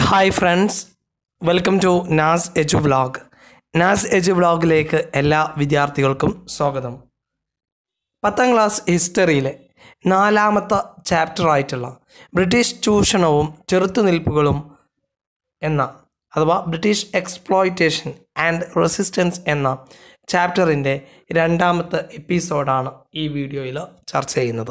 hi friends welcome to Naz edu vlog Naz edu വ്ളോഗിലേക്ക് എല്ലാ വിദ്യാർത്ഥികൾക്കും സ്വാഗതം പത്താം ക്ലാസ് ഹിസ്റ്ററിയിലെ നാലാമത്തെ ചാപ്റ്ററായിട്ടുള്ള ബ്രിട്ടീഷ് ചൂഷണവും ചെറുത്തുനിൽപ്പുകളും എന്ന അഥവാ ബ്രിട്ടീഷ് എക്സ്പ്ലോയിറ്റേഷൻ ആൻഡ് റെസിസ്റ്റൻസ് എന്ന ചാപ്റ്ററിൻ്റെ രണ്ടാമത്തെ എപ്പിസോഡാണ് ഈ വീഡിയോയിൽ ചർച്ച ചെയ്യുന്നത്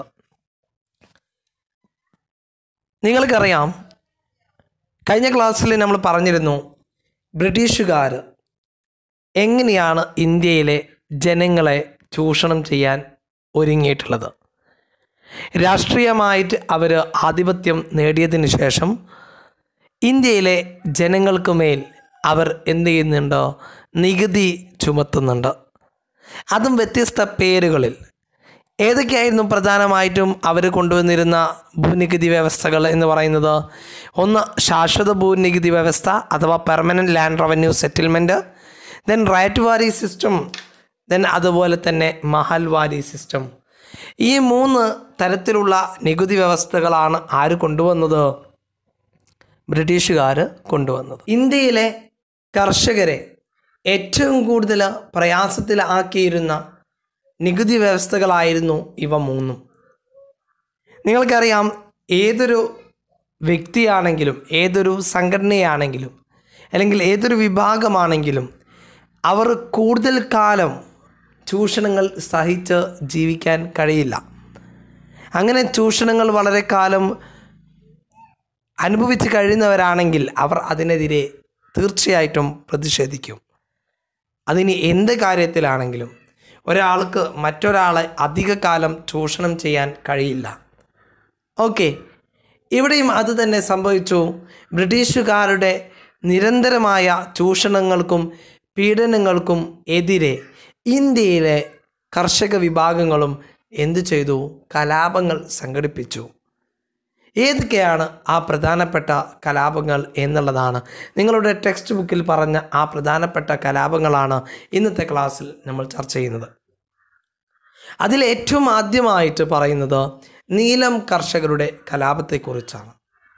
നിങ്ങൾക്കറിയാം കഴിഞ്ഞ ക്ലാസ്സിൽ നമ്മൾ പറഞ്ഞിരുന്നു ബ്രിട്ടീഷുകാർ എങ്ങനെയാണ് ഇന്ത്യയിലെ ജനങ്ങളെ ചൂഷണം ചെയ്യാൻ ഒരുങ്ങിയിട്ടുള്ളത് രാഷ്ട്രീയമായിട്ട് അവർ ആധിപത്യം നേടിയതിന് ശേഷം ഇന്ത്യയിലെ ജനങ്ങൾക്ക് മേൽ അവർ എന്ത് ചെയ്യുന്നുണ്ട് നികുതി ചുമത്തുന്നുണ്ട് അതും വ്യത്യസ്ത പേരുകളിൽ ഏതൊക്കെയായിരുന്നു പ്രധാനമായിട്ടും അവർ കൊണ്ടുവന്നിരുന്ന ഭൂനികുതി വ്യവസ്ഥകൾ എന്ന് പറയുന്നത് ഒന്ന് ശാശ്വത ഭൂനികുതി വ്യവസ്ഥ അഥവാ permanent land revenue settlement then ryotwari system then അതുപോലെ തന്നെ മഹൽവാരി സിസ്റ്റം ഈ മൂന്ന് തരത്തിലുള്ള നികുതി വ്യവസ്ഥകളാണ് ആര് കൊണ്ടുവന്നത് ബ്രിട്ടീഷുകാർ കൊണ്ടുവന്നത് ഇന്ത്യയിലെ കർഷകരെ ഏറ്റവും കൂടുതൽ പ്രയാസത്തിലാക്കിയിരുന്ന നികുതി വ്യവസ്ഥകളായിരുന്നു ഇവ മൂന്നും നിങ്ങൾക്കറിയാം ഏതൊരു വ്യക്തിയാണെങ്കിലും ഏതൊരു സംഘടനയാണെങ്കിലും അല്ലെങ്കിൽ ഏതൊരു വിഭാഗമാണെങ്കിലും അവർ കൂടുതൽ കാലം ചൂഷണങ്ങൾ സഹിച്ച് ജീവിക്കാൻ കഴിയില്ല അങ്ങനെ ചൂഷണങ്ങൾ വളരെ കാലം അനുഭവിച്ച് കഴിയുന്നവരാണെങ്കിൽ അവർ അതിനെതിരെ തീർച്ചയായിട്ടും പ്രതിഷേധിക്കും അതിന് എന്ത് കാര്യത്തിലാണെങ്കിലും ഒരാൾക്ക് മറ്റൊരാളെ അധികകാലം ചൂഷണം ചെയ്യാൻ കഴിയില്ല ഓക്കെ ഇവിടെയും അത് തന്നെ സംഭവിച്ചു ബ്രിട്ടീഷുകാരുടെ നിരന്തരമായ ചൂഷണങ്ങൾക്കും പീഡനങ്ങൾക്കും എതിരെ ഇന്ത്യയിലെ കർഷക വിഭാഗങ്ങളും എന്തു ചെയ്തു കലാപങ്ങൾ സംഘടിപ്പിച്ചു ഏതൊക്കെയാണ് ആ പ്രധാനപ്പെട്ട കലാപങ്ങൾ എന്നുള്ളതാണ് നിങ്ങളുടെ ടെക്സ്റ്റ് ബുക്കിൽ പറഞ്ഞ ആ പ്രധാനപ്പെട്ട കലാപങ്ങളാണ് ഇന്നത്തെ ക്ലാസ്സിൽ നമ്മൾ ചർച്ച ചെയ്യുന്നത് അതിൽ ഏറ്റവും ആദ്യമായിട്ട് പറയുന്നത് നീലം കർഷകരുടെ കലാപത്തെക്കുറിച്ചാണ്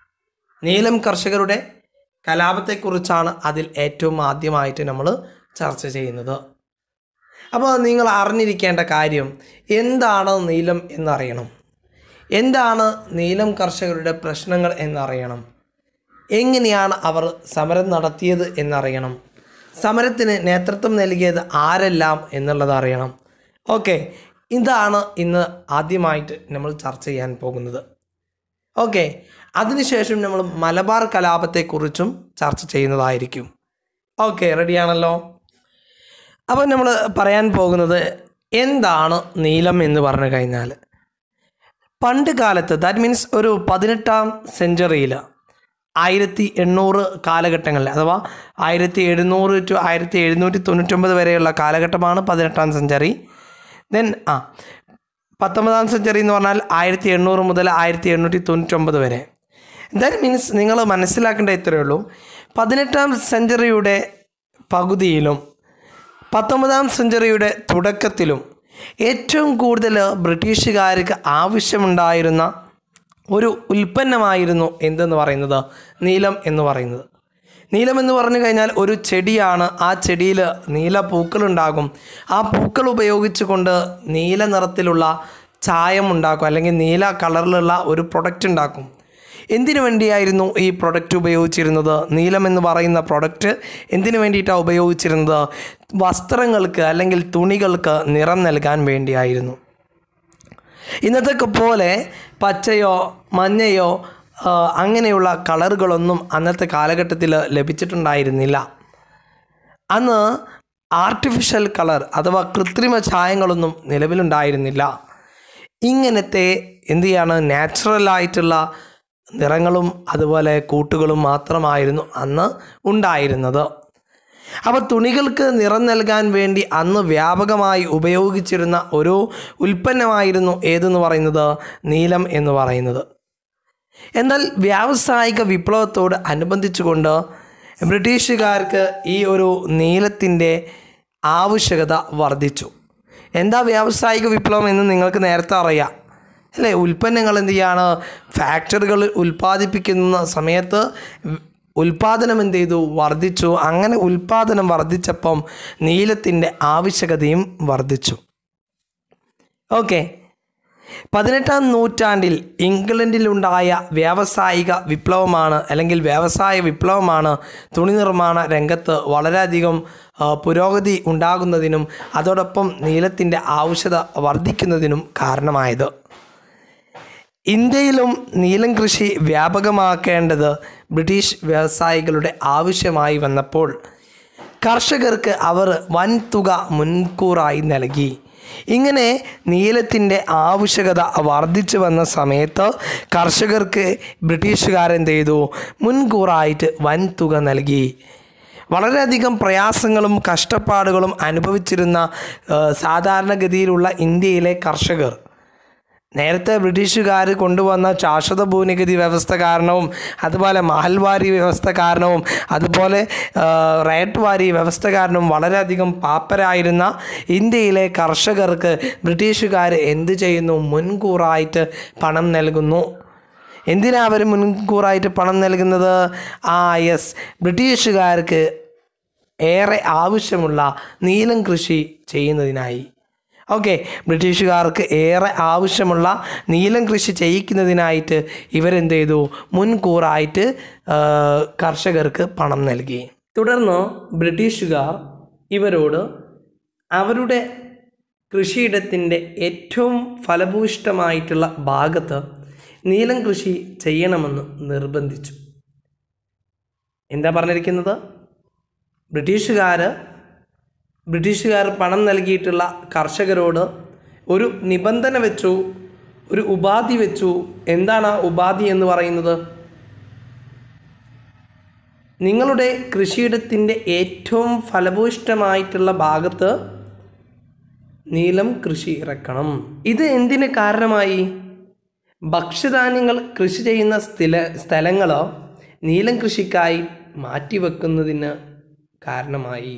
നീലം കർഷകരുടെ കലാപത്തെക്കുറിച്ചാണ് അതിൽ ഏറ്റവും ആദ്യമായിട്ട് നമ്മൾ ചർച്ച ചെയ്യുന്നത് അപ്പോൾ നിങ്ങൾ അറിഞ്ഞിരിക്കേണ്ട കാര്യം എന്താണ് നീലം എന്നറിയണം എന്താണ് നീലം കർഷകരുടെ പ്രശ്നങ്ങൾ എന്നറിയണം എങ്ങനെയാണ് അവർ സമരം നടത്തിയത് എന്നറിയണം സമരത്തിന് നേതൃത്വം നൽകിയത് ആരെല്ലാം എന്നുള്ളത് അറിയണം ഓക്കെ ഇതാണ് ഇന്ന് ആദ്യമായിട്ട് നമ്മൾ ചർച്ച ചെയ്യാൻ പോകുന്നത് ഓക്കെ അതിനുശേഷം നമ്മൾ മലബാർ കലാപത്തെക്കുറിച്ചും ചർച്ച ചെയ്യുന്നതായിരിക്കും ഓക്കെ റെഡിയാണല്ലോ അപ്പോൾ നമ്മൾ പറയാൻ പോകുന്നത് എന്താണ് നീലം എന്ന് പറഞ്ഞു കഴിഞ്ഞാൽ പണ്ട് കാലത്ത് ദാറ്റ് മീൻസ് ഒരു പതിനെട്ടാം സെഞ്ചുറിയിൽ ആയിരത്തി എണ്ണൂറ് കാലഘട്ടങ്ങളിൽ അഥവാ ആയിരത്തി എഴുന്നൂറ് ടു ആയിരത്തി എഴുന്നൂറ്റി തൊണ്ണൂറ്റൊമ്പത് വരെയുള്ള കാലഘട്ടമാണ് പതിനെട്ടാം സെഞ്ചുറി ദെൻ ആ പത്തൊമ്പതാം സെഞ്ചുറി എന്ന് പറഞ്ഞാൽ ആയിരത്തി എണ്ണൂറ് മുതൽ ആയിരത്തി എണ്ണൂറ്റി തൊണ്ണൂറ്റൊമ്പത് വരെ ദാറ്റ് മീൻസ് നിങ്ങൾ മനസ്സിലാക്കേണ്ട ഇത്രയേ ഉള്ളൂ പതിനെട്ടാം സെഞ്ചുറിയുടെ പകുതിയിലും പത്തൊമ്പതാം സെഞ്ചുറിയുടെ തുടക്കത്തിലും ഏറ്റവും കൂടുതൽ ബ്രിട്ടീഷുകാർക്ക് ആവശ്യമുണ്ടായിരുന്ന ഒരു ഉൽപ്പന്നമായിരുന്നു എന്തെന്ന് പറയുന്നത് നീലം എന്ന് പറയുന്നത് നീലം എന്ന് പറഞ്ഞു കഴിഞ്ഞാൽ ഒരു ചെടിയാണ് ആ ചെടിയിൽ നീല പൂക്കളുണ്ടാകും ആ പൂക്കൾ ഉപയോഗിച്ചുകൊണ്ട് നീല നിറത്തിലുള്ള ചായം ഉണ്ടാക്കും അല്ലെങ്കിൽ നീല കളറിലുള്ള ഒരു പ്രൊഡക്റ്റ് ഉണ്ടാക്കും എന്തിനു വേണ്ടിയായിരുന്നു ഈ പ്രൊഡക്റ്റ് ഉപയോഗിച്ചിരുന്നത് നീലം എന്ന് പറയുന്ന പ്രൊഡക്റ്റ് എന്തിനു വേണ്ടിയിട്ടാണ് ഉപയോഗിച്ചിരുന്നത് വസ്ത്രങ്ങൾക്ക് അല്ലെങ്കിൽ തുണികൾക്ക് നിറം നൽകാൻ വേണ്ടിയായിരുന്നു ഇന്നത്തെ പോലെ പച്ചയോ മഞ്ഞയോ ആ, അങ്ങനെയുള്ള കളറുകളൊന്നും അന്നത്തെ കാലഘട്ടത്തിൽ ലഭിച്ചിട്ടുണ്ടായിരുന്നില്ല അന്ന് ആർട്ടിഫിഷ്യൽ കളർ അഥവാ കൃത്രിമ ചായങ്ങളൊന്നും നിലവിലുണ്ടായിരുന്നില്ല ഇങ്ങനത്തെ എന്ത് ചെയ്യാണ് നാച്ചുറലായിട്ടുള്ള നിറങ്ങളും അതുപോലെ കൂട്ടുകളും മാത്രമായിരുന്നു അന്ന് ഉണ്ടായിരുന്നത് അപ്പോൾ തുണികൾക്ക് നിറം നൽകാൻ വേണ്ടി അന്ന് വ്യാപകമായി ഉപയോഗിച്ചിരുന്ന ഒരു ഉൽപ്പന്നമായിരുന്നു ഏതെന്ന് പറയുന്നത് നീലം എന്ന് പറയുന്നത് എന്നാൽ വ്യാവസായിക വിപ്ലവത്തോട് അനുബന്ധിച്ചുകൊണ്ട് ബ്രിട്ടീഷുകാർക്ക് ഈ ഒരു നീലത്തിൻ്റെ ആവശ്യകത വർദ്ധിച്ചു എന്താ വ്യാവസായിക വിപ്ലവം എന്ന് നിങ്ങൾക്ക് നേരത്തെ അറിയാം അല്ലേ ഉൽപ്പന്നങ്ങൾ എന്ത് ചെയ്യാണ് ഫാക്ടറികളിൽ ഉൽപ്പാദിപ്പിക്കുന്ന സമയത്ത് ഉൽപാദനം എന്ത് ചെയ്തു വർദ്ധിച്ചു അങ്ങനെ ഉൽപാദനം വർദ്ധിച്ചപ്പം നീലത്തിൻ്റെ ആവശ്യകതയും വർദ്ധിച്ചു ഓക്കെ പതിനെട്ടാം നൂറ്റാണ്ടിൽ ഇംഗ്ലണ്ടിലുണ്ടായ വ്യാവസായിക വിപ്ലവമാണ് അല്ലെങ്കിൽ വ്യവസായ വിപ്ലവമാണ് തുണി നിർമ്മാണ രംഗത്ത് വളരെയധികം ആ, പുരോഗതി ഉണ്ടാകുന്നതിനും അതോടൊപ്പം നീലത്തിൻ്റെ ആവശ്യത വർദ്ധിക്കുന്നതിനും കാരണമായത് ഇന്ത്യയിലും നീലം കൃഷി വ്യാപകമാക്കേണ്ടത് ബ്രിട്ടീഷ് വ്യവസായികളുടെ ആവശ്യമായി വന്നപ്പോൾ കർഷകർക്ക് അവർ വൻതുക മുൻകൂറായി നൽകി ഇങ്ങനെ നീലത്തിൻ്റെ ആവശ്യകത വർദ്ധിച്ചു വന്ന സമയത്ത് കർഷകർക്ക് ബ്രിട്ടീഷുകാരെന്ത് ചെയ്തു മുൻകൂറായിട്ട് വൻതുക നൽകി വളരെയധികം പ്രയാസങ്ങളും കഷ്ടപ്പാടുകളും അനുഭവിച്ചിരുന്ന ആ, സാധാരണഗതിയിലുള്ള ഇന്ത്യയിലെ കർഷകർ നേരത്തെ ബ്രിട്ടീഷുകാർ കൊണ്ടുവന്ന ശാശ്വത ഭൂനികുതി വ്യവസ്ഥ കാരണവും അതുപോലെ മഹൽവാരി വ്യവസ്ഥ കാരണവും അതുപോലെ ആ, റേറ്റ് വാരി വ്യവസ്ഥ കാരണവും വളരെയധികം പാപ്പരായിരുന്ന ഇന്ത്യയിലെ കർഷകർക്ക് ബ്രിട്ടീഷുകാർ എന്ത് ചെയ്യുന്നു മുൻകൂറായിട്ട് പണം നൽകുന്നു എന്തിനാ അവർ മുൻകൂറായിട്ട് പണം നൽകുന്നത് ആ യെസ് ബ്രിട്ടീഷുകാർക്ക് ഏറെ ആവശ്യമുള്ള നീലം കൃഷി ചെയ്യുന്നതിനായി ഓക്കെ ബ്രിട്ടീഷുകാർക്ക് ഏറെ ആവശ്യമുള്ള നീലം കൃഷി ചെയ്യിക്കുന്നതിനായിട്ട് ഇവരെന്ത് ചെയ്തു മുൻകൂറായിട്ട് ആ, കർഷകർക്ക് പണം നൽകി തുടർന്ന് ബ്രിട്ടീഷുകാർ ഇവരോട് അവരുടെ കൃഷിയിടത്തിൻ്റെ ഏറ്റവും ഫലഭൂയിഷ്ടമായിട്ടുള്ള ഭാഗത്ത് നീലം കൃഷി ചെയ്യണമെന്ന് നിർബന്ധിച്ചു എന്താ പറഞ്ഞിരിക്കുന്നത് ബ്രിട്ടീഷുകാർ ബ്രിട്ടീഷുകാർ പണം നൽകിയിട്ടുള്ള കർഷകരോട് ഒരു നിബന്ധന വെച്ചു ഒരു ഉപാധി വെച്ചു എന്താണ് ആ ഉപാധി എന്ന് പറയുന്നത് നിങ്ങളുടെ കൃഷിയിടത്തിൻ്റെ ഏറ്റവും ഫലഭൂയിഷ്ടമായിട്ടുള്ള ഭാഗത്ത് നീലം കൃഷി ഇറക്കണം ഇത് എന്തിന് കാരണമായി ഭക്ഷ്യധാന്യങ്ങൾ കൃഷി ചെയ്യുന്ന സ്ഥല സ്ഥലങ്ങളോ നീലം കൃഷിക്കായി മാറ്റിവെക്കുന്നതിന് കാരണമായി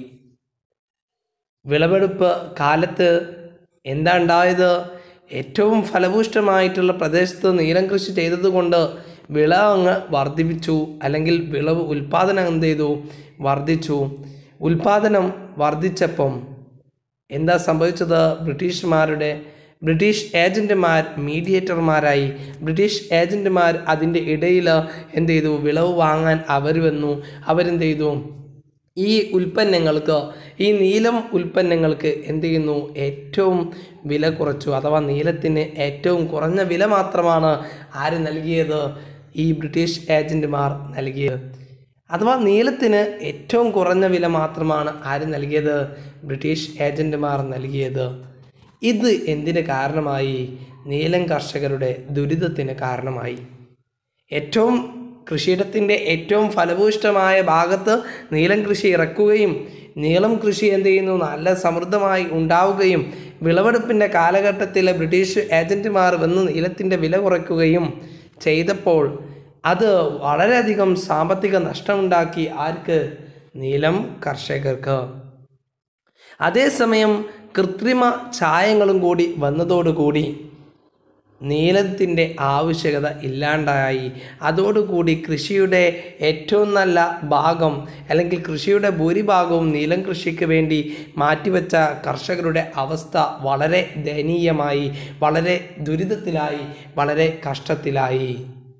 വിളവെടുപ്പ് കാലത്ത് എന്താ ഉണ്ടായത് ഏറ്റവും ഫലഭൂഷ്ടമായിട്ടുള്ള പ്രദേശത്ത് നീലം കൃഷി ചെയ്തതുകൊണ്ട് വിള അങ്ങ് വർദ്ധിപ്പിച്ചു അല്ലെങ്കിൽ വിളവ് ഉൽപ്പാദനം എന്ത് ചെയ്തു വർദ്ധിച്ചു ഉൽപ്പാദനം വർദ്ധിച്ചപ്പം എന്താ സംഭവിച്ചത് ബ്രിട്ടീഷുമാരുടെ ബ്രിട്ടീഷ് ഏജൻറ്റുമാർ മീഡിയേറ്റർമാരായി ബ്രിട്ടീഷ് ഏജൻറ്റുമാർ അതിൻ്റെ ഇടയിൽ എന്ത് ചെയ്തു വിളവ് വാങ്ങാൻ അവർ വന്നു അവരെന്ത് ചെയ്തു ഈ ഉൽപ്പന്നങ്ങൾക്ക് ഈ നീലം ഉൽപ്പന്നങ്ങൾക്ക് എന്ത് ചെയ്യുന്നു ഏറ്റവും വില കുറച്ചു അഥവാ നീലത്തിന് ഏറ്റവും കുറഞ്ഞ വില മാത്രമാണ് ആര് നൽകിയത് ഈ ബ്രിട്ടീഷ് ഏജൻറ്റുമാർ നൽകിയത് അഥവാ നീലത്തിന് ഏറ്റവും കുറഞ്ഞ വില മാത്രമാണ് ആര് നൽകിയത് ബ്രിട്ടീഷ് ഏജൻറ്റുമാർ നൽകിയത് ഇത് എന്തിന് കാരണമായി നീലം കർഷകരുടെ ദുരിതത്തിന് കാരണമായി ഏറ്റവും കൃഷിയിടത്തിൻ്റെ ഏറ്റവും ഫലഭൂയിഷ്ടമായ ഭാഗത്ത് നീലം കൃഷി ഇറക്കുകയും നീളം കൃഷി എന്ത് ചെയ്യുന്നു നല്ല സമൃദ്ധമായി ഉണ്ടാവുകയും വിളവെടുപ്പിൻ്റെ കാലഘട്ടത്തിൽ ബ്രിട്ടീഷ് ഏജൻറ്റുമാർ വന്ന് നീലത്തിൻ്റെ വില കുറയ്ക്കുകയും ചെയ്തപ്പോൾ അത് വളരെയധികം സാമ്പത്തിക നഷ്ടമുണ്ടാക്കി ആർക്ക് നീലം കർഷകർക്ക് അതേസമയം കൃത്രിമ ചായങ്ങളും കൂടി വന്നതോടുകൂടി നീലത്തിൻ്റെ ആവശ്യകത ഇല്ലാണ്ടായി അതോടുകൂടി കൃഷിയുടെ ഏറ്റവും നല്ല ഭാഗം അല്ലെങ്കിൽ കൃഷിയുടെ ഭൂരിഭാഗവും നീലം കൃഷിക്ക് വേണ്ടി മാറ്റിവെച്ച കർഷകരുടെ അവസ്ഥ വളരെ ദയനീയമായി വളരെ ദുരിതത്തിലായി വളരെ കഷ്ടത്തിലായി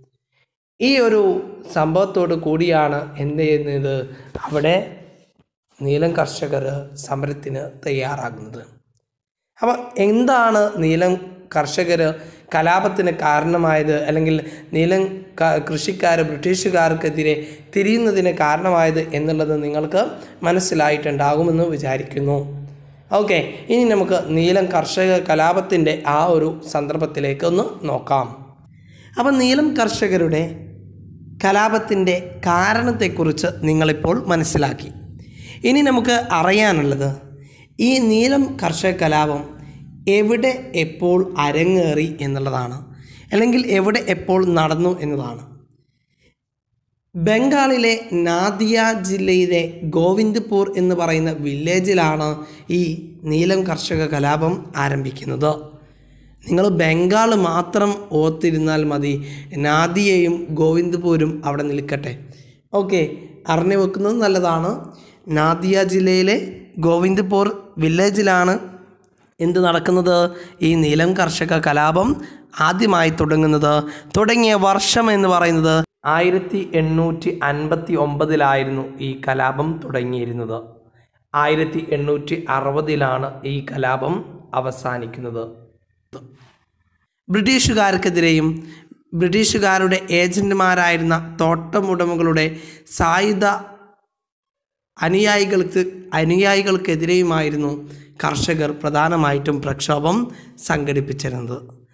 ഈ ഒരു സംഭവത്തോട് കൂടിയാണ് എന്ത് ചെയ്യുന്നത് അവിടെ നീലം കർഷകർ സമരത്തിന് തയ്യാറാകുന്നത് അപ്പോൾ എന്താണ് നീലം കർഷകർ കലാപത്തിന് കാരണമായത് അല്ലെങ്കിൽ നീലം ക- കൃഷിക്കാർ ബ്രിട്ടീഷുകാർക്കെതിരെ തിരിയുന്നതിന് കാരണമായത് എന്നുള്ളത് നിങ്ങൾക്ക് മനസ്സിലായിട്ടുണ്ടാകുമെന്ന് വിചാരിക്കുന്നു ഓക്കെ ഇനി നമുക്ക് നീലം കർഷക കലാപത്തിൻ്റെ ആ ഒരു സന്ദർഭത്തിലേക്ക് ഒന്ന് നോക്കാം അപ്പം നീലം കർഷകരുടെ കലാപത്തിൻ്റെ കാരണത്തെക്കുറിച്ച് നിങ്ങളിപ്പോൾ മനസ്സിലാക്കി ഇനി നമുക്ക് അറിയാനുള്ളത് ഈ നീലം കർഷക കലാപം എവിടെ എപ്പോൾ അരങ്ങേറി എന്നുള്ളതാണ് അല്ലെങ്കിൽ എവിടെ എപ്പോൾ നടന്നു എന്നതാണ് ബംഗാളിലെ നാദിയ ജില്ലയിലെ ഗോവിന്ദ്പൂർ എന്ന് പറയുന്ന വില്ലേജിലാണ് ഈ നീലം കർഷക കലാപം ആരംഭിക്കുന്നത് നിങ്ങൾ ബംഗാൾ മാത്രം ഓർത്തിരുന്നാൽ മതി നാദിയയും ഗോവിന്ദ്പൂരും അവിടെ നിൽക്കട്ടെ ഓക്കെ അറിഞ്ഞു വെക്കുന്നത് നല്ലതാണ് നാദിയ ജില്ലയിലെ ഗോവിന്ദ്പൂർ വില്ലേജിലാണ് എന്ത് നടക്കുന്നത് ഈ നീലം കർഷക കലാപം ആദ്യമായി തുടങ്ങുന്നത് തുടങ്ങിയ വർഷം എന്ന് പറയുന്നത് ആയിരത്തി എണ്ണൂറ്റി അൻപത്തി ഒമ്പതിലായിരുന്നു ഈ കലാപം തുടങ്ങിയിരുന്നത് ആയിരത്തി എണ്ണൂറ്റി അറുപതിലാണ് ഈ കലാപം അവസാനിക്കുന്നത് ബ്രിട്ടീഷുകാർക്കെതിരെയും ബ്രിട്ടീഷുകാരുടെ ഏജന്റുമാരായിരുന്ന തോട്ടമുടമകളുടെ സായുധ അനുയായികൾക്ക് അനുയായികൾക്കെതിരെയുമായിരുന്നു കർഷകർ പ്രധാനമായിട്ടും പ്രക്ഷോഭം സംഘടിപ്പിച്ചിരുന്നത്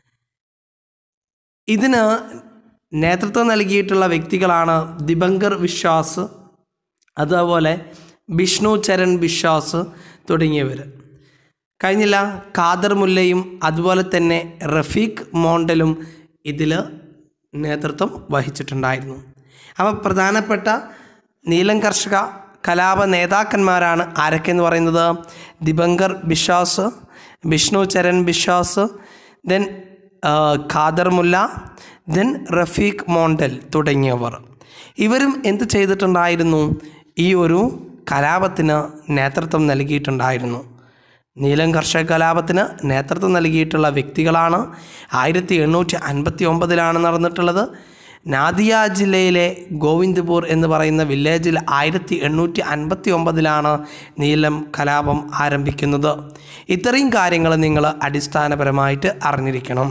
ഇതിന് നേതൃത്വം നൽകിയിട്ടുള്ള വ്യക്തികളാണ് ദിബങ്കർ വിശ്വാസ് അതുപോലെ വിഷ്ണു ചരൺ വിശ്വാസ് തുടങ്ങിയവർ കഴിഞ്ഞില്ല ഖാദർ മുല്ലയും അതുപോലെ തന്നെ റഫീഖ് മോണ്ടലും ഇതിൽ നേതൃത്വം വഹിച്ചിട്ടുണ്ടായിരുന്നു അപ്പോൾ പ്രധാനപ്പെട്ട നീലം കർഷക കലാപ നേതാക്കന്മാരാണ് ആരൊക്കെയെന്ന് പറയുന്നത് Digambar Biswas Vishnu Charan Biswas then Khader Mulla then Rafeeq Montel തുടങ്ങിയവർ ഇവരും എന്ത് ചെയ്തിട്ടുണ്ടായിരുന്നു ഈ ഒരു കലാപത്തിന് നേതൃത്വം നൽകിയിട്ടുണ്ടായിരുന്നു നീലം കർഷക കലാപത്തിന് നേതൃത്വം നൽകിയിട്ടുള്ള വ്യക്തികളാണ് ആയിരത്തി എണ്ണൂറ്റി അൻപത്തി ഒമ്പതിലാണ് നടന്നിട്ടുള്ളത് നാദിയ ജില്ലയിലെ ഗോവിന്ദ്പൂർ എന്ന് പറയുന്ന വില്ലേജിൽ ആയിരത്തി എണ്ണൂറ്റി അൻപത്തി ഒമ്പതിലാണ് നീലം കലാപം ആരംഭിക്കുന്നത് ഇത്രയും കാര്യങ്ങൾ നിങ്ങൾ അടിസ്ഥാനപരമായിട്ട് അറിഞ്ഞിരിക്കണം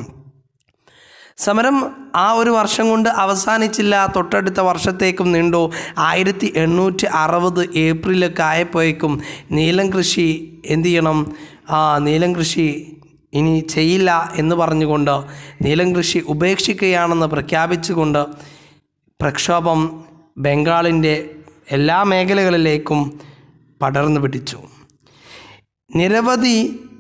സമരം ആ ഒരു വർഷം കൊണ്ട് അവസാനിച്ചില്ല തൊട്ടടുത്ത വർഷത്തേക്കും നീണ്ടു ആയിരത്തി എണ്ണൂറ്റി അറുപത് ഏപ്രിലൊക്കെ ആയപ്പോഴേക്കും നീലം കൃഷി എന്ത് ചെയ്യണം ആ നീലം കൃഷി ഇനി ചെയ്യില്ല എന്ന് പറഞ്ഞുകൊണ്ട് നീലം കൃഷി ഉപേക്ഷിക്കുകയാണെന്ന് പ്രഖ്യാപിച്ചുകൊണ്ട് പ്രക്ഷോഭം ബംഗാളിൻ്റെ എല്ലാ മേഖലകളിലേക്കും പടർന്നു പിടിച്ചു നിരവധി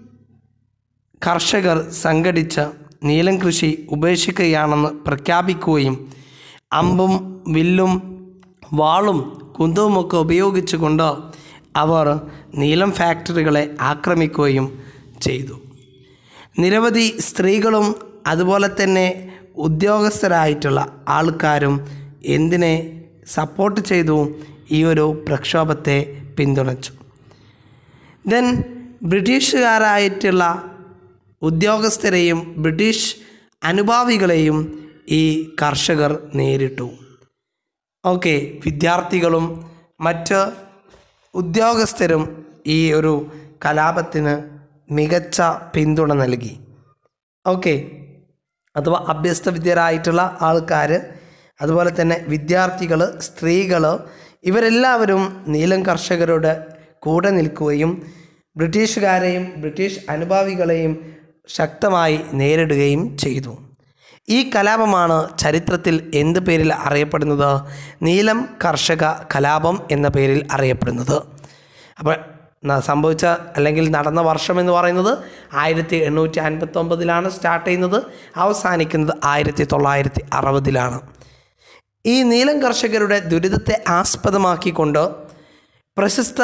കർഷകർ സംഘടിച്ച് നീലം കൃഷി ഉപേക്ഷിക്കുകയാണെന്ന് പ്രഖ്യാപിക്കുകയും അമ്പും വില്ലും വാളും കുന്തവുമൊക്കെ ഉപയോഗിച്ചുകൊണ്ട് അവർ നീലം ഫാക്ടറികളെ ആക്രമിക്കുകയും ചെയ്തു നിരവധി സ്ത്രീകളും അതുപോലെ തന്നെ ഉദ്യോഗസ്ഥരായിട്ടുള്ള ആൾക്കാരും എന്തിനെ സപ്പോർട്ട് ചെയ്തു ഈ ഒരു പ്രക്ഷോഭത്തെ പിന്തുണച്ചു ദെൻ ബ്രിട്ടീഷുകാരായിട്ടുള്ള ഉദ്യോഗസ്ഥരെയും ബ്രിട്ടീഷ് അനുഭാവികളെയും ഈ കർഷകർ നേരിട്ടു ഓക്കെ വിദ്യാർത്ഥികളും മറ്റ് ഉദ്യോഗസ്ഥരും ഈ ഒരു കലാപത്തിന് മികച്ച പിന്തുണ നൽകി ഓക്കെ അഥവാ അഭ്യസ്ത വിദ്യരായിട്ടുള്ള ആൾക്കാർ അതുപോലെ തന്നെ വിദ്യാർത്ഥികൾ സ്ത്രീകൾ ഇവരെല്ലാവരും നീലം കർഷകരുടെ കൂടെ നിൽക്കുകയും ബ്രിട്ടീഷുകാരെയും ബ്രിട്ടീഷ് അനുഭാവികളെയും ശക്തമായി നേരിടുകയും ചെയ്തു ഈ കലാപമാണ് ചരിത്രത്തിൽ എന്ത് പേരിൽ അറിയപ്പെടുന്നത് നീലം കർഷക കലാപം എന്ന പേരിൽ അറിയപ്പെടുന്നത് അപ്പോൾ ന- സംഭവിച്ച അല്ലെങ്കിൽ നടന്ന വർഷം എന്ന് പറയുന്നത് ആയിരത്തി എണ്ണൂറ്റി അൻപത്തി ഒമ്പതിലാണ് സ്റ്റാർട്ട് ചെയ്യുന്നത് അവസാനിക്കുന്നത് ആയിരത്തി തൊള്ളായിരത്തി അറുപതിലാണ് ഈ നീലം കർഷകരുടെ ദുരിതത്തെ ആസ്പദമാക്കിക്കൊണ്ട് പ്രശസ്ത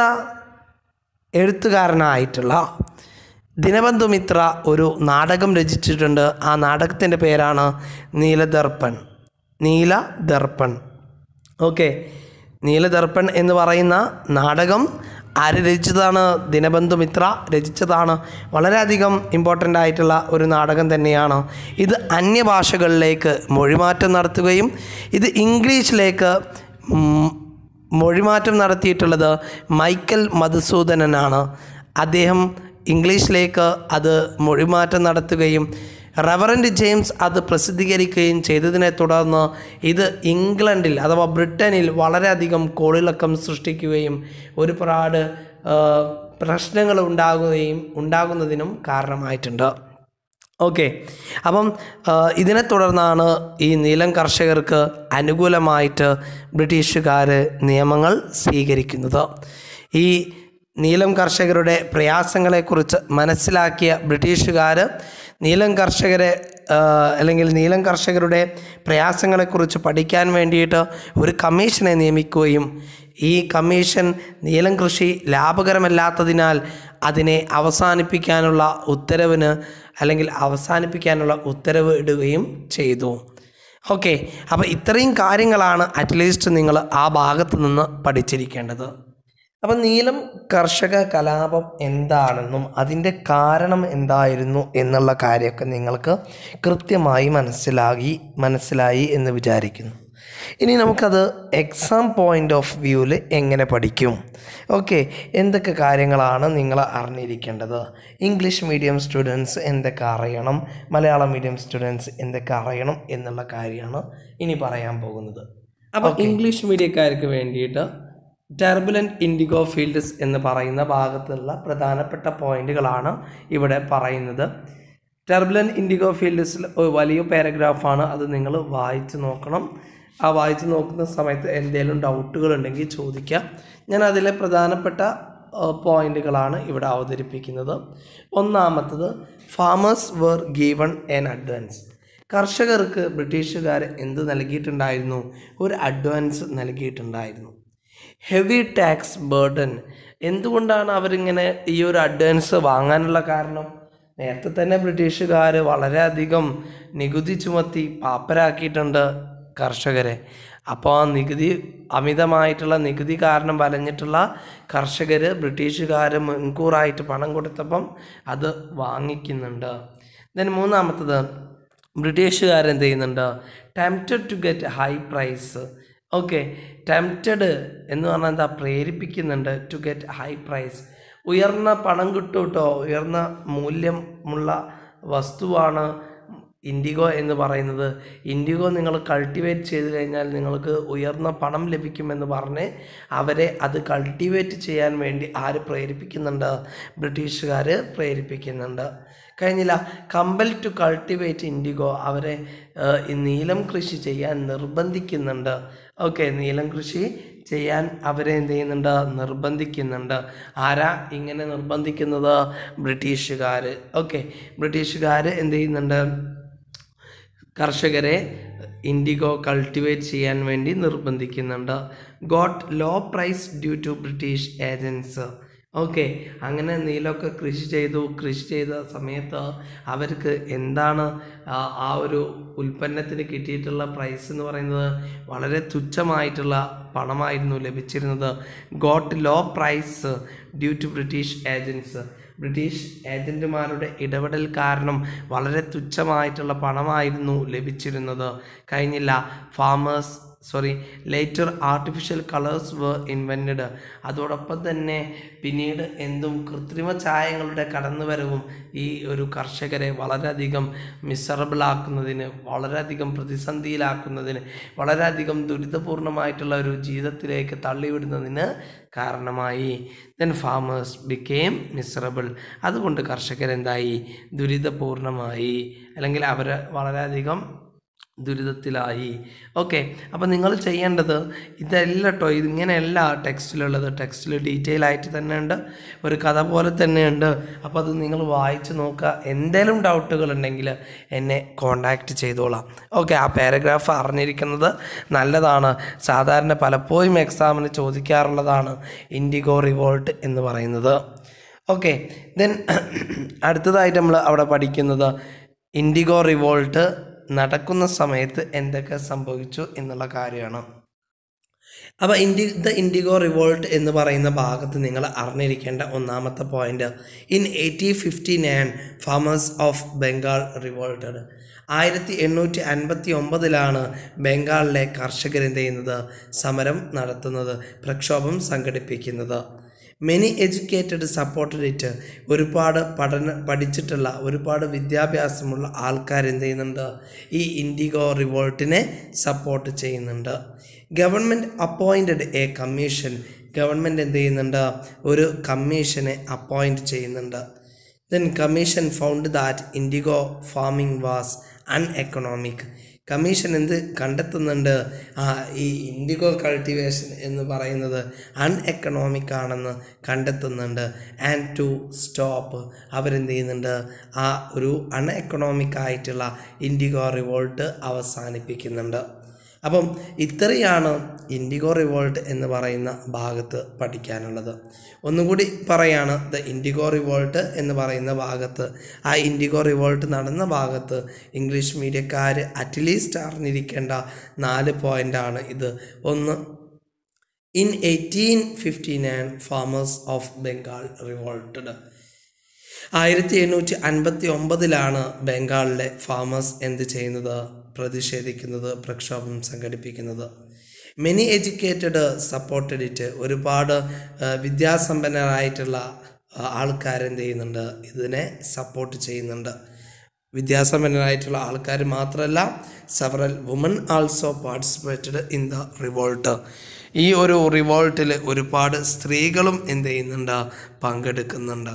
എഴുത്തുകാരനായിട്ടുള്ള ദിനബന്ധു മിത്ര ഒരു നാടകം രചിച്ചിട്ടുണ്ട് ആ നാടകത്തിൻ്റെ പേരാണ് നീലദർപ്പൺ നീലദർപ്പൺ ഓക്കെ നീലദർപ്പൺ എന്ന് പറയുന്ന നാടകം ആര് രചിച്ചതാണ് ദിനബന്ധു മിത്ര രചിച്ചതാണ് വളരെയധികം ഇമ്പോർട്ടൻ്റ് ആയിട്ടുള്ള ഒരു നാടകം തന്നെയാണ് ഇത് അന്യഭാഷകളിലേക്ക് മൊഴിമാറ്റം നടത്തുകയും ഇത് ഇംഗ്ലീഷിലേക്ക് ഉം, മൊഴിമാറ്റം നടത്തിയിട്ടുള്ളത് മൈക്കൽ മധുസൂദനനാണ് അദ്ദേഹം ഇംഗ്ലീഷിലേക്ക് അത് മൊഴിമാറ്റം നടത്തുകയും റവറൻഡ് ജെയിംസ് അത് പ്രസിദ്ധീകരിക്കുകയും ചെയ്തതിനെ തുടർന്ന് ഇത് ഇംഗ്ലണ്ടിൽ അഥവാ ബ്രിട്ടനിൽ വളരെയധികം കോളിളക്കം സൃഷ്ടിക്കുകയും ഒരുപാട് ആ, പ്രശ്നങ്ങൾ ഉണ്ടാകുകയും ഉണ്ടാകുന്നതിനും കാരണമായിട്ടുണ്ട് ഓക്കെ അപ്പം ആ, ഇതിനെ തുടർന്നാണ് ഈ നീലം കർഷകർക്ക് അനുകൂലമായിട്ട് ബ്രിട്ടീഷുകാർ നിയമങ്ങൾ സ്വീകരിക്കുന്നത് ഈ നീലം കർഷകരുടെ പ്രയാസങ്ങളെക്കുറിച്ച് മനസ്സിലാക്കിയ ബ്രിട്ടീഷുകാർ നീലം കർഷകരെ ആ, അല്ലെങ്കിൽ നീലം കർഷകരുടെ പ്രയാസങ്ങളെക്കുറിച്ച് പഠിക്കാൻ വേണ്ടിയിട്ട് ഒരു കമ്മീഷനെ നിയമിക്കുകയും ഈ കമ്മീഷൻ നീലം കൃഷി ലാഭകരമല്ലാത്തതിനാൽ അതിനെ അവസാനിപ്പിക്കാനുള്ള ഉത്തരവിന് അല്ലെങ്കിൽ അവസാനിപ്പിക്കാനുള്ള ഉത്തരവ് ഇടുകയും ചെയ്തു ഓക്കെ അപ്പോൾ ഇത്രയും കാര്യങ്ങളാണ് അറ്റ്ലീസ്റ്റ് നിങ്ങൾ ആ ഭാഗത്ത് നിന്ന് പഠിച്ചിരിക്കേണ്ടത് അപ്പം നീലം കർഷക കലാപം എന്താണെന്നും അതിൻ്റെ കാരണം എന്തായിരുന്നു എന്നുള്ള കാര്യമൊക്കെ നിങ്ങൾക്ക് കൃത്യമായി മനസ്സിലായി മനസ്സിലായി എന്ന് വിചാരിക്കുന്നു ഇനി നമുക്കത് എക്സാം പോയിൻ്റ് ഓഫ് വ്യൂവിൽ എങ്ങനെ പഠിക്കും ഓക്കെ എന്തൊക്കെ കാര്യങ്ങളാണ് നിങ്ങൾ അറിഞ്ഞിരിക്കേണ്ടത് ഇംഗ്ലീഷ് മീഡിയം സ്റ്റുഡൻസ് എന്തൊക്കെ അറിയണം മലയാളം മീഡിയം സ്റ്റുഡൻസ് എന്തൊക്കെ അറിയണം എന്നുള്ള കാര്യമാണ് ഇനി പറയാൻ പോകുന്നത് അപ്പോൾ ഇംഗ്ലീഷ് മീഡിയക്കാർക്ക് വേണ്ടിയിട്ട് ടർബുലൻറ്റ് ഇൻഡിഗോ ഫീൽഡ്സ് എന്ന് പറയുന്ന ഭാഗത്തുള്ള പ്രധാനപ്പെട്ട പോയിന്റുകളാണ് ഇവിടെ പറയുന്നത് ടർബുലൻറ്റ് ഇൻഡിഗോ ഫീൽഡ്സിൽ ഒരു വലിയ പാരഗ്രാഫാണ് അത് നിങ്ങൾ വായിച്ച് നോക്കണം ആ വായിച്ച് നോക്കുന്ന സമയത്ത് എന്തെങ്കിലും ഡൗട്ടുകൾ ഉണ്ടെങ്കിൽ ചോദിക്കാം ഞാൻ അതിലെ പ്രധാനപ്പെട്ട പോയിന്റുകളാണ് ഇവിടെ അവതരിപ്പിക്കുന്നത് ഒന്നാമത്തത് farmers were given an advance കർഷകർക്ക് ബ്രിട്ടീഷുകാർ എന്ത് നൽകിയിട്ടുണ്ടായിരുന്നു ഒരു അഡ്വാൻസ് നൽകിയിട്ടുണ്ടായിരുന്നു ഹെവി ടാക്സ് ബേർഡൻ എന്തുകൊണ്ടാണ് അവരിങ്ങനെ ഈ ഒരു അഡ്വാൻസ് വാങ്ങാനുള്ള കാരണം നേരത്തെ തന്നെ ബ്രിട്ടീഷുകാർ വളരെയധികം നികുതി ചുമത്തി പാപ്പരാക്കിയിട്ടുണ്ട് കർഷകരെ അപ്പോൾ ആ നികുതി അമിതമായിട്ടുള്ള നികുതി കാരണം വലഞ്ഞിട്ടുള്ള കർഷകർ ബ്രിട്ടീഷുകാർ മുൻകൂറായിട്ട് പണം കൊടുത്തപ്പം അത് വാങ്ങിക്കുന്നുണ്ട് ദെൻ മൂന്നാമത്തത് ബ്രിട്ടീഷുകാർ എന്ത് ചെയ്യുന്നുണ്ട് tempted to get high price okay tempted എന്ന് പറഞ്ഞാൽ എന്താ പ്രേരിപ്പിക്കുന്നുണ്ട് ടു ഗെറ്റ് ഹൈ പ്രൈസ് ഉയർന്ന പണം കിട്ടും കേട്ടോ ഉയർന്ന മൂല്യമുള്ള വസ്തുവാണ് ഇൻഡിഗോ എന്ന് പറയുന്നത് ഇൻഡിഗോ നിങ്ങൾ കൾട്ടിവേറ്റ് ചെയ്ത് കഴിഞ്ഞാൽ നിങ്ങൾക്ക് ഉയർന്ന പണം ലഭിക്കുമെന്ന് പറഞ്ഞ് അവരെ അത് കൾട്ടിവേറ്റ് ചെയ്യാൻ വേണ്ടി ആര് പ്രേരിപ്പിക്കുന്നുണ്ട് ബ്രിട്ടീഷുകാർ പ്രേരിപ്പിക്കുന്നുണ്ട് കഴിഞ്ഞില്ല കമ്പൽ ടു കൾട്ടിവേറ്റ് ഇൻഡിഗോ അവരെ ഏഹ്, ഈ നീലം കൃഷി ചെയ്യാൻ നിർബന്ധിക്കുന്നുണ്ട് ഓക്കെ നീലം കൃഷി ചെയ്യാൻ അവരെ എന്ത് ചെയ്യുന്നുണ്ട് നിർബന്ധിക്കുന്നുണ്ട് ആരാ ഇങ്ങനെ നിർബന്ധിക്കുന്നത് ബ്രിട്ടീഷുകാർ ഓക്കെ ബ്രിട്ടീഷുകാർ എന്ത് ചെയ്യുന്നുണ്ട് കർഷകരെ ഇൻഡിഗോ കൾട്ടിവേറ്റ് ചെയ്യാൻ വേണ്ടി നിർബന്ധിക്കുന്നുണ്ട് got low price due to British agents okay അങ്ങനെ നീലമൊക്കെ കൃഷി ചെയ്തു കൃഷി ചെയ്ത സമയത്ത് അവർക്ക് എന്താണ് ആ ആ ഒരു ഉൽപ്പന്നത്തിന് കിട്ടിയിട്ടുള്ള പ്രൈസ് എന്ന് പറയുന്നത് വളരെ തുച്ഛമായിട്ടുള്ള പണമായിരുന്നു ലഭിച്ചിരുന്നത് got low price due to British agents British ഏജൻറ്റുമാരുടെ ഇടപെടൽ കാരണം വളരെ തുച്ഛമായിട്ടുള്ള പണമായിരുന്നു ലഭിച്ചിരുന്നത് കഴിഞ്ഞില്ല farmers sorry later artificial colours were invented അതോടൊപ്പം തന്നെ പിന്നീട് എന്തും കൃത്രിമ ചായങ്ങളുടെ കടന്നുവരവും ഈ ഒരു കർഷകരെ വളരെയധികം മിസറബിൾ ആക്കുന്നതിന് വളരെയധികം പ്രതിസന്ധിയിലാക്കുന്നതിന് വളരെയധികം ദുരിതപൂർണമായിട്ടുള്ള ഒരു ജീവിതത്തിലേക്ക് തള്ളിവിടുന്നതിന് കാരണമായി ദെൻ ഫാമേഴ്സ് ബിക്കെയിം മിസറബിൾ അതുകൊണ്ട് കർഷകരെന്തായി ദുരിതപൂർണമായി അല്ലെങ്കിൽ അവർ വളരെയധികം ദുരിതത്തിലായി ഓക്കെ അപ്പോൾ നിങ്ങൾ ചെയ്യേണ്ടത് ഇതല്ല കേട്ടോ ഇതിങ്ങനെയല്ല ടെക്സ്റ്റിലുള്ളത് ടെക്സ്റ്റിൽ ഡീറ്റെയിൽ ആയിട്ട് തന്നെ ഉണ്ട് ഒരു കഥ പോലെ തന്നെയുണ്ട് അപ്പോൾ അത് നിങ്ങൾ വായിച്ച് നോക്കുക എന്തെങ്കിലും ഡൗട്ടുകൾ ഉണ്ടെങ്കിൽ എന്നെ കോണ്ടാക്റ്റ് ചെയ്തോളാം ഓക്കെ ആ പാരഗ്രാഫ് അറിഞ്ഞിരിക്കുന്നത് നല്ലതാണ് സാധാരണ പലപ്പോഴും എക്സാമിന് ചോദിക്കാറുള്ളതാണ് ഇൻഡിഗോ റിവോൾട്ട് എന്ന് പറയുന്നത് ഓക്കെ ദെൻ അടുത്തതായിട്ട് നമ്മൾ അവിടെ പഠിക്കുന്നത് ഇൻഡിഗോ റിവോൾട്ട് നടക്കുന്ന സമയത്ത് എന്തൊക്കെ സംഭവിച്ചു എന്നുള്ള കാര്യമാണ് അപ്പോൾ ഇൻഡി ദ ഇൻഡിഗോ റിവോൾട്ട് എന്ന് പറയുന്ന ഭാഗത്ത് നിങ്ങൾ അറിഞ്ഞിരിക്കേണ്ട ഒന്നാമത്തെ point in eighty fifty nine farmers of Bengal revolted ആയിരത്തി എണ്ണൂറ്റി അൻപത്തി ഒമ്പതിലാണ് ബംഗാളിലെ കർഷകർ എന്ത് ചെയ്യുന്നത് സമരം നടത്തുന്നത് പ്രക്ഷോഭം സംഘടിപ്പിക്കുന്നത് മെനി എഡ്യൂക്കേറ്റഡ് സപ്പോർട്ടഡ് ഇറ്റ് ഒരുപാട് പഠന പഠിച്ചിട്ടുള്ള ഒരുപാട് വിദ്യാഭ്യാസമുള്ള ആൾക്കാർ എന്ത് ചെയ്യുന്നുണ്ട് ഈ ഇൻഡിഗോ റിവോൾട്ടിനെ സപ്പോർട്ട് ചെയ്യുന്നുണ്ട് government appointed a commission government എന്ത് ചെയ്യുന്നുണ്ട് ഒരു കമ്മീഷനെ അപ്പോയിൻറ്റ് ചെയ്യുന്നുണ്ട് then commission found that indigo farming was uneconomic commission എന്ത് കണ്ടെത്തുന്നുണ്ട് ആ ഈ ഇൻഡിഗോ കൾട്ടിവേഷൻ എന്ന് പറയുന്നത് അൺഎക്കണോമിക് ആണെന്ന് കണ്ടെത്തുന്നുണ്ട് ആൻഡ് ടു സ്റ്റോപ്പ് അവരെന്ത് ചെയ്യുന്നുണ്ട് ആ ഒരു അൺഎക്കണോമിക് ആയിട്ടുള്ള ഇൻഡിഗോ റിവോൾട്ട് അവസാനിപ്പിക്കുന്നുണ്ട് അപ്പം ഇത്രയാണ് ഇൻഡിഗോ റിവോൾട്ട് എന്ന് പറയുന്ന ഭാഗത്ത് പഠിക്കാനുള്ളത് ഒന്നുകൂടി പറയാണ് ദ ഇൻഡിഗോ റിവോൾട്ട് എന്ന് പറയുന്ന ഭാഗത്ത് ആ ഇൻഡിഗോ റിവോൾട്ട് നടന്ന ഭാഗത്ത് ഇംഗ്ലീഷ് മീഡിയക്കാർ അറ്റ്ലീസ്റ്റ് അറിഞ്ഞിരിക്കേണ്ട നാല് പോയിൻ്റാണ് ഇത് ഒന്ന് in eighteen fifty nine farmers of Bengal revolted ആയിരത്തി എണ്ണൂറ്റി അൻപത്തി ഒമ്പതിലാണ് ബംഗാളിലെ ഫാമേഴ്സ് എന്ത് ചെയ്യുന്നത് പ്രതിഷേധിക്കുന്നത് പ്രക്ഷോഭം സംഘടിപ്പിക്കുന്നത് മെനി എഡ്യൂക്കേറ്റഡ് സപ്പോർട്ടഡ് ഇറ്റ് ഒരുപാട് ആ, വിദ്യാസമ്പന്നരായിട്ടുള്ള ആ, ആൾക്കാരെന്ത് ചെയ്യുന്നുണ്ട് ഇതിനെ സപ്പോർട്ട് ചെയ്യുന്നുണ്ട് വിദ്യാസമ്പന്നരായിട്ടുള്ള ആൾക്കാർ മാത്രമല്ല several women also participated in the revolt ഈ ഒരു റിവോൾട്ടിൽ ഒരുപാട് സ്ത്രീകളും എന്ത് ചെയ്യുന്നുണ്ട് പങ്കെടുക്കുന്നുണ്ട്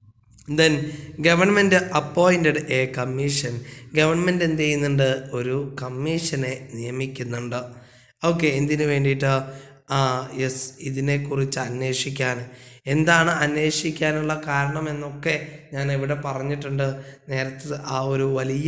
then government appointed a commission government എന്ത് ചെയ്യുന്നുണ്ട് ഒരു കമ്മീഷനെ നിയമിക്കുന്നുണ്ട് ഓക്കെ എന്തിനു വേണ്ടിയിട്ട് ആ യെസ് ഇതിനെക്കുറിച്ച് അന്വേഷിക്കാൻ എന്താണ് അന്വേഷിക്കാനുള്ള കാരണം എന്നൊക്കെ ഞാൻ ഇവിടെ പറഞ്ഞിട്ടുണ്ട് നേരത്തെ ആ ഒരു വലിയ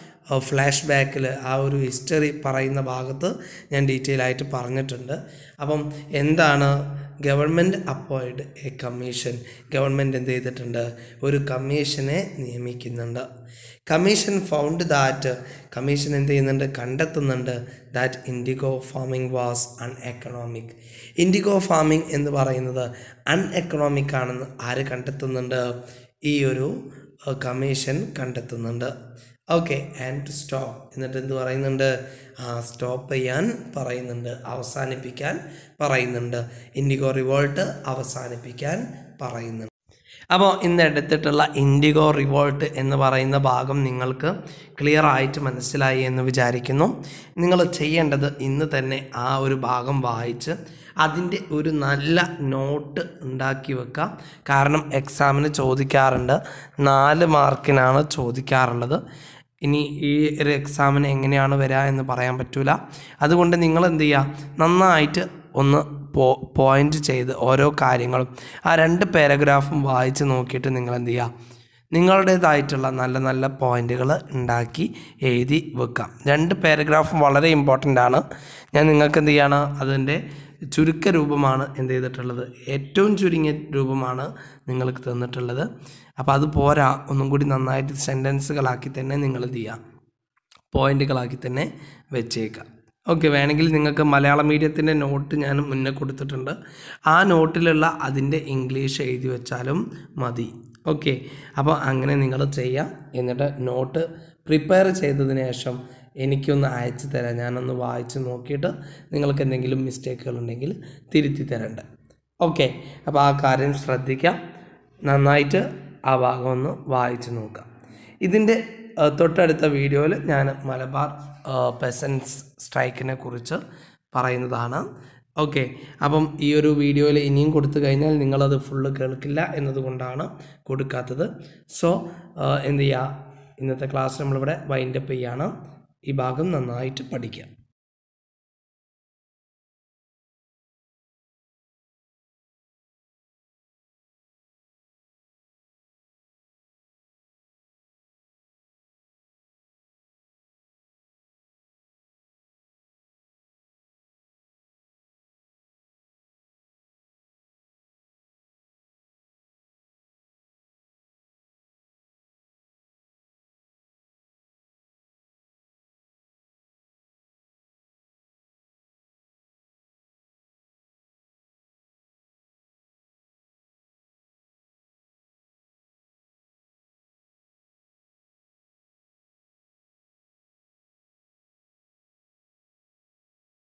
ഫ്ലാഷ് ബാക്കിൽ ആ ഒരു ഹിസ്റ്ററി പറയുന്ന ഭാഗത്ത് ഞാൻ ഡീറ്റെയിൽ ആയിട്ട് പറഞ്ഞിട്ടുണ്ട് അപ്പം എന്താണ് government appointed a commission government എന്ത് ചെയ്തിട്ടുണ്ട് ഒരു കമ്മീഷനെ നിയമിക്കുന്നുണ്ട് കമ്മീഷൻ ഫൗണ്ട് ദാറ്റ് കമ്മീഷൻ എന്ത് ചെയ്യുന്നുണ്ട് കണ്ടെത്തുന്നുണ്ട് that indigo farming was uneconomic indigo farming എന്ന് പറയുന്നത് അൺ എക്കണോമിക് ആണെന്ന് ആര് കണ്ടെത്തുന്നുണ്ട് ഈ ഒരു കമ്മീഷൻ കണ്ടെത്തുന്നുണ്ട് ഓക്കെ ആൻഡ് സ്റ്റോപ്പ് എന്നിട്ട് എന്ത് പറയുന്നുണ്ട് ആ സ്റ്റോപ്പ് ചെയ്യാൻ പറയുന്നുണ്ട് അവസാനിപ്പിക്കാൻ പറയുന്നുണ്ട് ഇൻഡിഗോ റിവോൾട്ട് അവസാനിപ്പിക്കാൻ പറയുന്നുണ്ട് അപ്പോൾ ഇന്ന് എടുത്തിട്ടുള്ള ഇൻഡിഗോ റിവോൾട്ട് എന്ന് പറയുന്ന ഭാഗം നിങ്ങൾക്ക് ക്ലിയർ ആയിട്ട് മനസ്സിലായി എന്ന് വിചാരിക്കുന്നു നിങ്ങൾ ചെയ്യേണ്ടത് ഇന്ന് തന്നെ ആ ഒരു ഭാഗം വായിച്ച് അതിൻ്റെ ഒരു നല്ല നോട്ട് ഉണ്ടാക്കി വെക്കാം കാരണം എക്സാമിന് ചോദിക്കാറുണ്ട് നാല് മാർക്കിനാണ് ചോദിക്കാറുള്ളത് ഇനി ഈ ഒരു എക്സാമിന് എങ്ങനെയാണ് വരിക എന്ന് പറയാൻ പറ്റൂല അതുകൊണ്ട് നിങ്ങൾ എന്ത് ചെയ്യുക നന്നായിട്ട് ഒന്ന് പോ പോയിന്റ് ചെയ്ത് ഓരോ കാര്യങ്ങളും ആ രണ്ട് പാരഗ്രാഫും വായിച്ച് നോക്കിയിട്ട് നിങ്ങൾ എന്ത് ചെയ്യുക നിങ്ങളുടേതായിട്ടുള്ള നല്ല നല്ല പോയിന്റുകൾ ഉണ്ടാക്കി എഴുതി വെക്കാം രണ്ട് പാരഗ്രാഫും വളരെ ഇമ്പോർട്ടൻ്റ് ആണ് ഞാൻ നിങ്ങൾക്ക് എന്ത് ചെയ്യാണ് അതിൻ്റെ ചുരുക്ക രൂപമാണ് എന്ത് ചെയ്തിട്ടുള്ളത് ഏറ്റവും ചുരുങ്ങിയ രൂപമാണ് നിങ്ങൾക്ക് തന്നിട്ടുള്ളത് അപ്പോൾ അത് പോരാ ഒന്നും കൂടി നന്നായിട്ട് സെൻറ്റൻസുകളാക്കി തന്നെ നിങ്ങൾ എന്ത് ചെയ്യുക പോയിന്റുകളാക്കി തന്നെ വെച്ചേക്കാം ഓക്കെ വേണമെങ്കിൽ നിങ്ങൾക്ക് മലയാളം മീഡിയത്തിൻ്റെ നോട്ട് ഞാൻ മുന്നേ കൊടുത്തിട്ടുണ്ട് ആ നോട്ടിലുള്ള അതിൻ്റെ ഇംഗ്ലീഷ് എഴുതി വെച്ചാലും മതി ഓക്കെ അപ്പോൾ അങ്ങനെ നിങ്ങൾ ചെയ്യാം എന്നിട്ട് നോട്ട് പ്രിപ്പയർ ചെയ്തതിന് ശേഷം എനിക്കൊന്ന് അയച്ചു തരാം ഞാനൊന്ന് വായിച്ച് നോക്കിയിട്ട് നിങ്ങൾക്ക് എന്തെങ്കിലും മിസ്റ്റേക്കുകൾ ഉണ്ടെങ്കിൽ തിരുത്തി തരണ്ട ഓക്കെ അപ്പോൾ ആ കാര്യം ശ്രദ്ധിക്കാം നന്നായിട്ട് ആ ഭാഗം ഒന്ന് വായിച്ച് നോക്കാം ഇതിൻ്റെ ഏഹ്, തൊട്ടടുത്ത വീഡിയോയിൽ ഞാൻ മലബാർ പെസൻസ് സ്ട്രൈക്കിനെ കുറിച്ച് പറയുന്നതാണ് ഓക്കെ അപ്പം ഈ ഒരു വീഡിയോയിൽ ഇനിയും കൊടുത്തു കഴിഞ്ഞാൽ നിങ്ങളത് ഫുള്ള് കേൾക്കില്ല എന്നതുകൊണ്ടാണ് കൊടുക്കാത്തത് സോ എന്ത് ചെയ്യുക ഇന്നത്തെ ക്ലാസ് നമ്മളിവിടെ വൈൻഡപ്പ് ചെയ്യാണ് ഈ ഭാഗം നന്നായിട്ട് പഠിക്കുക